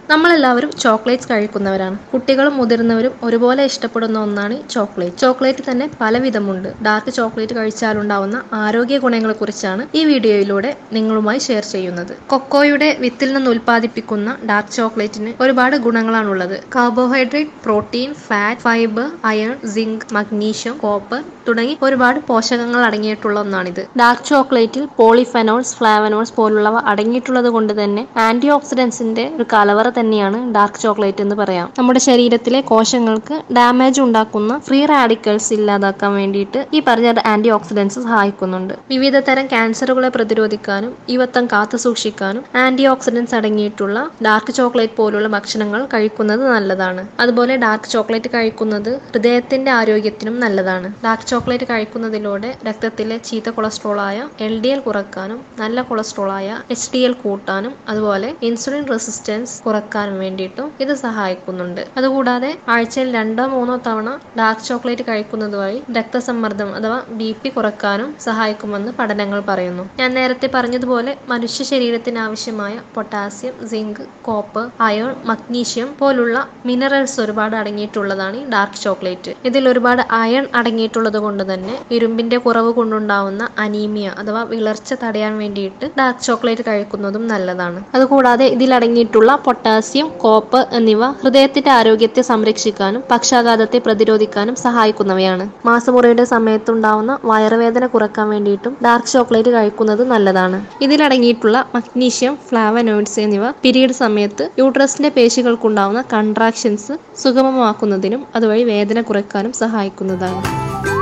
നമ്മളെല്ലാവരും ചോക്ലേറ്റ്സ് കഴിക്കുന്നവരാണ് കുട്ടികളും മുതിർന്നവരും ഒരുപോലെ ഇഷ്ടപ്പെടുന്ന ഒന്നാണ് ചോക്ലേറ്റ് ചോക്ലേറ്റ് തന്നെ പല വിധമുണ്ട് ഡാർക്ക് ചോക്ലേറ്റ് കഴിച്ചാലുണ്ടാവുന്ന ആരോഗ്യ ഗുണങ്ങളെക്കുറിച്ചാണ് ഈ വീഡിയോയിലൂടെ നിങ്ങളുമായി ഷെയർ ചെയ്യുന്നത് കൊക്കോയുടെ വിത്തിൽ നിന്ന് ഉൽപ്പാദിപ്പിക്കുന്ന ഡാർക്ക് ചോക്ലേറ്റിന് ഒരുപാട് ഗുണങ്ങളാണുള്ളത് carbohydrate protein fat fibre iron zinc magnesium copper തുടങ്ങി ഒരുപാട് പോഷകങ്ങൾ അടങ്ങിയിട്ടുള്ള ഒന്നാണിത് ഡാർക്ക് ചോക്ലേറ്റിൽ പോളിഫെനോൾസ് ഫ്ലാവനോൾസ് പോലുള്ളവ അടങ്ങിയിട്ടുള്ളത് കൊണ്ട് തന്നെ ആന്റി ഓക്സിഡൻസിന്റെ ഒരു കലവറ തന്നെയാണ് ഡാർക്ക് ചോക്ലേറ്റ് എന്ന് പറയാം നമ്മുടെ ശരീരത്തിലെ കോശങ്ങൾക്ക് ഡാമേജ് ഉണ്ടാക്കുന്ന ഫ്രീ റാഡിക്കൽസ് ഇല്ലാതാക്കാൻ വേണ്ടിയിട്ട് ഈ പറഞ്ഞ ആന്റി ഓക്സിഡൻസ് സഹായിക്കുന്നുണ്ട് വിവിധ തരം ക്യാൻസറുകളെ പ്രതിരോധിക്കാനും യുവത്വം കാത്തു സൂക്ഷിക്കാനും ആന്റി ഓക്സിഡൻസ് അടങ്ങിയിട്ടുള്ള ഡാർക്ക് ചോക്ലേറ്റ് പോലുള്ള ഭക്ഷണങ്ങൾ കഴിക്കുന്നത് നല്ലതാണ് അതുപോലെ ഡാർക്ക് ചോക്ലേറ്റ് കഴിക്കുന്നത് ഹൃദയത്തിന്റെ ആരോഗ്യത്തിനും നല്ലതാണ് ഡാർക്ക് ചോക്ലേറ്റ് കഴിക്കുന്നതിലൂടെ രക്തത്തിലെ ചീത്ത കൊളസ്ട്രോളായ എൽ ഡി എൽ കുറക്കാനും നല്ല കൊളസ്ട്രോളായ എച്ച് ഡി എൽ കൂട്ടാനും അതുപോലെ ഇൻസുലിൻ റെസിസ്റ്റൻസ് കുറക്കാനും വേണ്ടിയിട്ടും ഇത് സഹായിക്കുന്നുണ്ട് അതുകൂടാതെ ആഴ്ചയിൽ രണ്ടോ മൂന്നോ തവണ ഡാർക്ക് ചോക്ലേറ്റ് കഴിക്കുന്നത് വഴി രക്തസമ്മർദ്ദം അഥവാ ബി പി കുറക്കാനും സഹായിക്കുമെന്ന് പഠനങ്ങൾ പറയുന്നു ഞാൻ നേരത്തെ പറഞ്ഞതുപോലെ മനുഷ്യ ശരീരത്തിന് ആവശ്യമായ potassium zinc copper iron magnesium പോലുള്ള മിനറൽസ് ഒരുപാട് അടങ്ങിയിട്ടുള്ളതാണ് ഈ ഡാർക്ക് ചോക്ലേറ്റ് ഇതിൽ ഒരുപാട് അയൺ അടങ്ങിയിട്ടുള്ളത് കൊണ്ട് തന്നെ ഇരുമ്പിന്റെ കുറവ് കൊണ്ടുണ്ടാവുന്ന അനീമിയ അഥവാ വിളർച്ച തടയാൻ വേണ്ടിയിട്ട് ഡാർക്ക് ചോക്ലേറ്റ് കഴിക്കുന്നതും നല്ലതാണ് അതുകൂടാതെ ഇതിൽ അടങ്ങിയിട്ടുള്ള പൊട്ടാസ്യം കോപ്പർ എന്നിവ ഹൃദയത്തിന്റെ ആരോഗ്യത്തെ സംരക്ഷിക്കാനും പക്ഷാഘാതത്തെ പ്രതിരോധിക്കാനും സഹായിക്കുന്നവയാണ് മാസമുറയുടെ സമയത്തുണ്ടാവുന്ന വയറുവേദന കുറക്കാൻ വേണ്ടിയിട്ടും ഡാർക്ക് ചോക്ലേറ്റ് കഴിക്കുന്നത് നല്ലതാണ് ഇതിലടങ്ങിയിട്ടുള്ള മഗ്നീഷ്യം ഫ്ലാവനോയിഡ്സ് എന്നിവ പീരീഡ് സമയത്ത് യൂട്രസിന്റെ പേശികൾക്കുണ്ടാവുന്ന കൺട്രാക്ഷൻസ് സുഗമമാക്കുന്നതിനും അതുവഴി വേദന കുറയ്ക്കാനും സഹായിക്കുന്നതാണ്